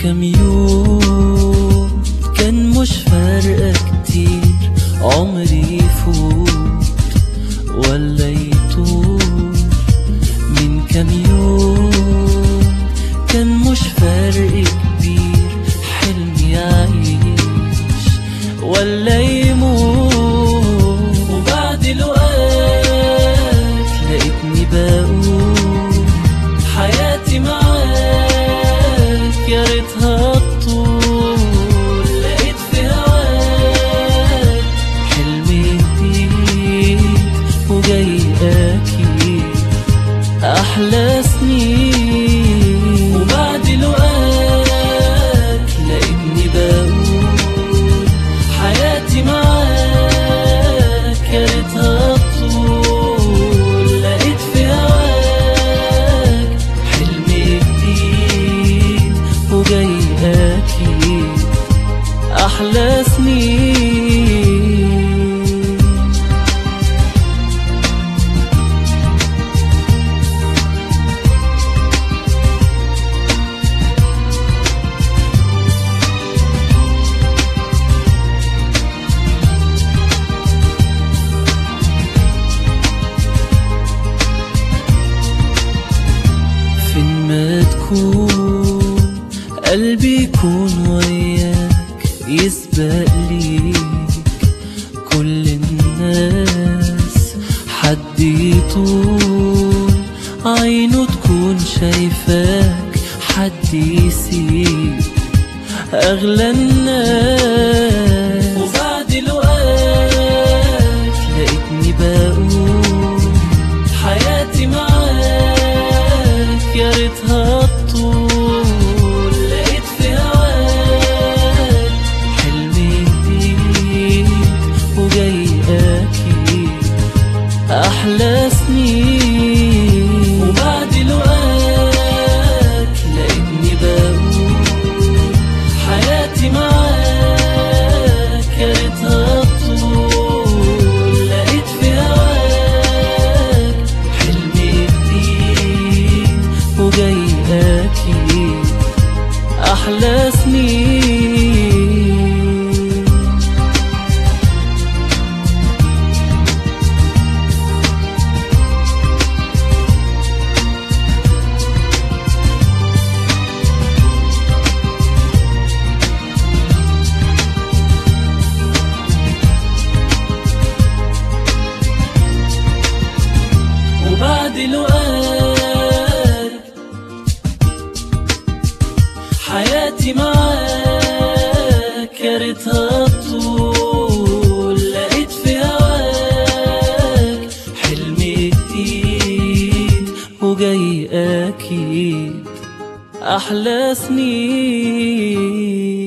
كام يوم كان مش فارقة كتير عمري يفوت ولا يطول من كام يوم كان مش فارق كبير حلمي يعيش ولا يموت وبعد لقاك لقيتني بقول حياتي معاك يا ريتها تطول لقيت في هواك حلم جديد وجاي اكيد احلى سنين وبعد لقاك لقيتني بقول حياتي معاك يا ريتها تطول لقيت في هواك حلم جديد وجاي اكيد احلى سنين فين ما تكون قلبي يكون وياك يسبق ليك كل الناس حد يطول عينه تكون شايفاك حد يسيب أغلى الناس وبعد لقاك لقيتني بقول حياتي معاك يا ريتها تطول لقيت في هواك حلم جديد وجاي اكيد احلى سنين وبعد لقاك لقيتني بقول حياتي معاك يا ريتها تطول لقيت في هواك حلم جديد وجاي اكيد احلى سنين وبعد لقاك حياتي معاك يا ريتها تطول لقيت في هواك حلم جديد وجاي اكيد احلى سنين